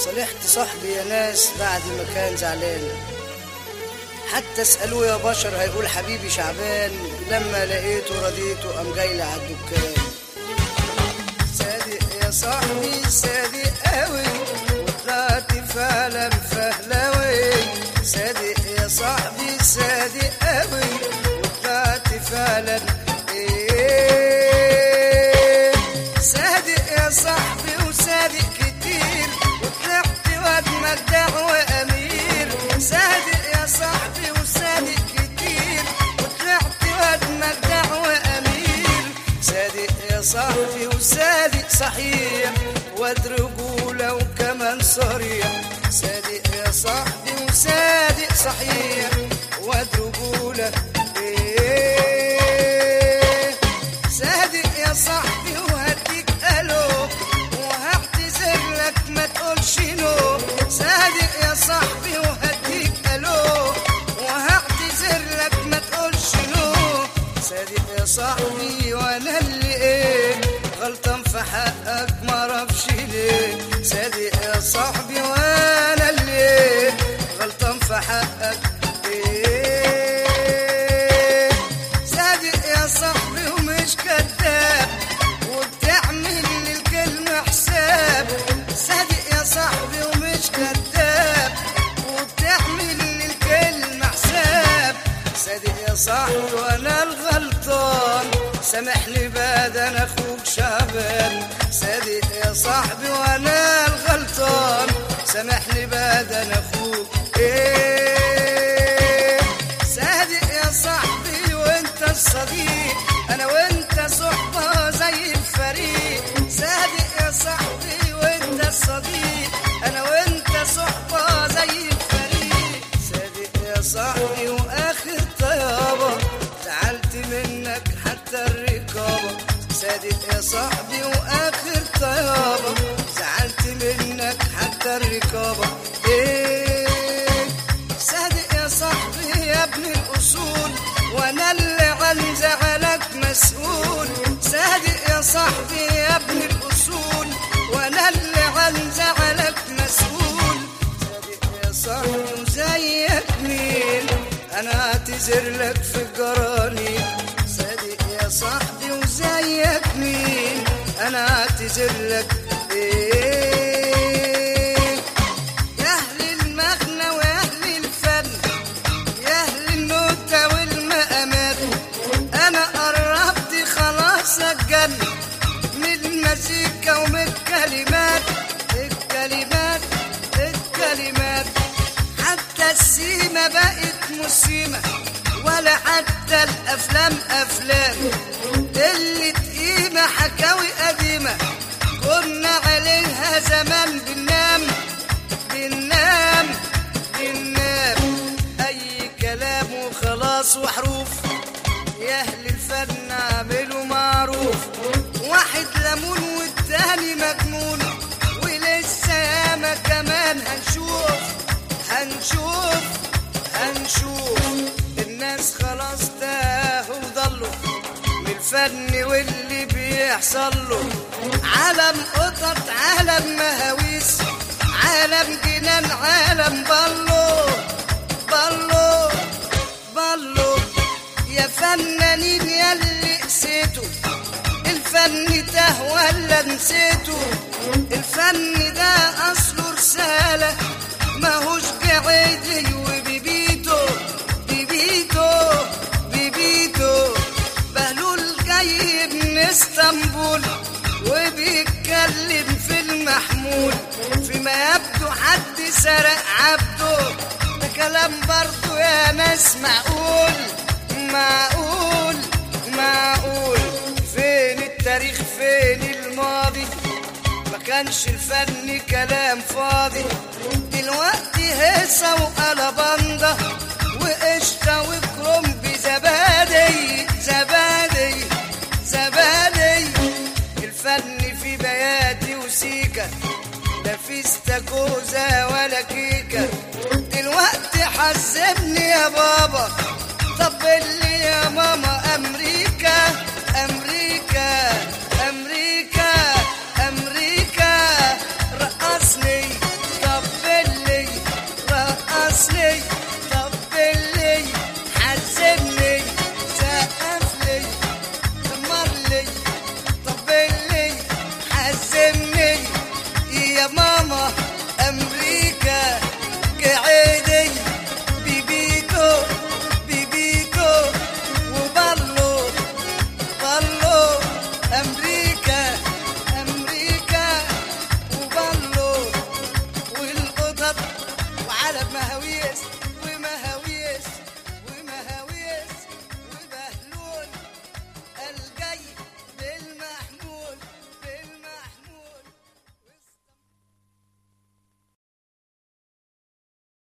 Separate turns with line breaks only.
صالحت صاحبي يا ناس بعد ما كان زعلان حتى اسألوه يا بشر هيقول حبيبي شعبان لما لقيته رضيته قام جاي لي على الدكان صادق يا صاحبي صادق قوي وطلعت فعلا فهلاوي صادق يا صاحبي صادق قوي وطلعت فعلا ايه صادق يا صاحبي وصادق كتير وطلعت واد مدع وامير صادق يا صاحبي وصادق كتير وطلعت واد مدع وامير صادق يا صاحبي وصادق صحيح واد رجولة وكمان صريح صادق يا صاحبي وصادق صحيح واد رجولة إيه صادق يا صاحبي وهديك الو وهعتذر لك ما تقولش نو صادق يا صاحبي وهديك الو وهعتذر لك ما تقولش نو صادق يا صاحبي وانا اللي ايه غلطان في حقك ما اعرفش ليه صادق يا صاحبي وانا اللي ايه غلطان في حقك ايه صادق يا صاحبي ومش كذاب وبتعمل للكلمة حساب صادق يا صاحبي ومش كذاب وبتعمل للكلمة حساب صادق يا صاحبي وانا الغلطان سامحني بعد انا اخوك شعبان صادق يا صاحبي وانا الغلطان سامحني بعد انا اخوك ايه صادق يا صاحبي وانت الصديق انا وانت صحبة زي الفريق صادق يا صاحبي وانت الصديق انا وانت صحبة زي الفريق صادق يا صاحبي واخر طيابة زعلت منك حتى الرقابة صادق يا صاحبي واخر طيابة زعلت منك حتى الرقابة ايه صادق يا صاحبي يا ابن الاصول وانا اللي عن زعلك مسؤول صادق يا صاحبي يا ابن الاصول وانا اللي عن زعلك مسؤول صادق يا صاحبي وزيك مين انا اعتذر لك في الجراني صادق يا صاحبي وزيك مين انا اعتذر لك ايه يا اهل المغنى واهل الفن يا اهل النوتة والمقامات انا قربت خلاص الجنة من المزيكا ومن الكلمات الكلمات الكلمات حتى السيمة بقت مسيمة ولا حتى الافلام افلام اللي قيمة حكاوي قديمة كنا عليها زمان بننام بننام بننام اي كلام وخلاص وحروف يا اهل الفن اعملوا معروف واحد ليمون والتاني مجنون ولسه ياما كمان هنشوف هنشوف هنشوف الناس خلاص تاهوا وضلوا من الفن واللي بيحصل له عالم قطط عالم مهاويس عالم جنان عالم بلو بلو بلو يا فنانين ياللي قسيتوا الفن ده ولا نسيته الفن ده اصله رسالة ماهوش قاعد وبيبيته بيبيته بيبيته بهلول جاي من اسطنبول وبيتكلم في المحمول فيما يبدو حد سرق عبده ده كلام برضو يا ناس معقول معقول معقول فين التاريخ فين الماضي ما كانش الفن كلام فاضي دلوقتي هيصة وقلباندا وقشطة وكرنب زبادي زبادي زبادي الفن في بياتي وسيكة لا في استاكوزا ولا كيكة دلوقتي حزمني يا بابا طب اللي يا ماما